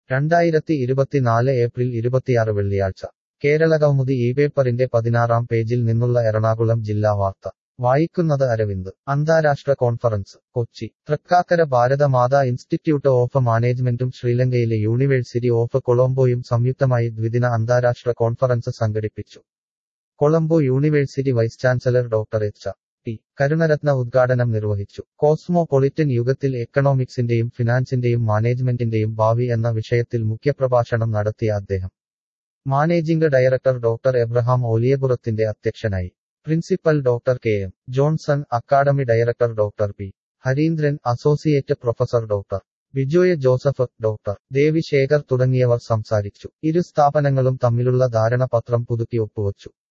രണ്ടായിരത്തി ഇരുപത്തിനാല് ഏപ്രിൽ ഇരുപത്തിയാറ് വെള്ളിയാഴ്ച കേരള കൗമുദി ഈ പേപ്പറിന്റെ പതിനാറാം പേജിൽ നിന്നുള്ള എറണാകുളം ജില്ലാ വാർത്ത വായിക്കുന്നത് അരവിന്ദ് അന്താരാഷ്ട്ര conference Kochi Thrikkakara Bharatamata institute of മാനേജ്മെന്റും ശ്രീലങ്കയിലെ യൂണിവേഴ്സിറ്റി ഓഫ് കൊളംബോയും സംയുക്തമായി ദ്വിദിന അന്താരാഷ്ട്ര കോൺഫറൻസ് സംഘടിപ്പിച്ചു Colombo university vice chancellor doctor H T Karunaratne ഉദ്ഘാടനം നിർവഹിച്ചു കോസ്മോപൊളിറ്റൻ യുഗത്തിൽ എക്കണോമിക്സിന്റെയും ഫിനാൻസിന്റെയും മാനേജ്മെന്റിന്റെയും ഭാവി എന്ന വിഷയത്തിൽ മുഖ്യപ്രഭാഷണം നടത്തിയ അദ്ദേഹം മാനേജിംഗ് ഡയറക്ടർ ഡോക്ടർ എബ്രഹാം ഓലിയപുറത്തിന്റെ അധ്യക്ഷനായി principal doctor K M Johnson academy director doctor P Harindran associate professor doctor Bijoy Joseph doctor Devi Shekhar തുടങ്ങിയവർ സംസാരിച്ചു ഇരു സ്ഥാപനങ്ങളും തമ്മിലുള്ള ധാരണപത്രം പുതുക്കി ഒപ്പുവച്ചു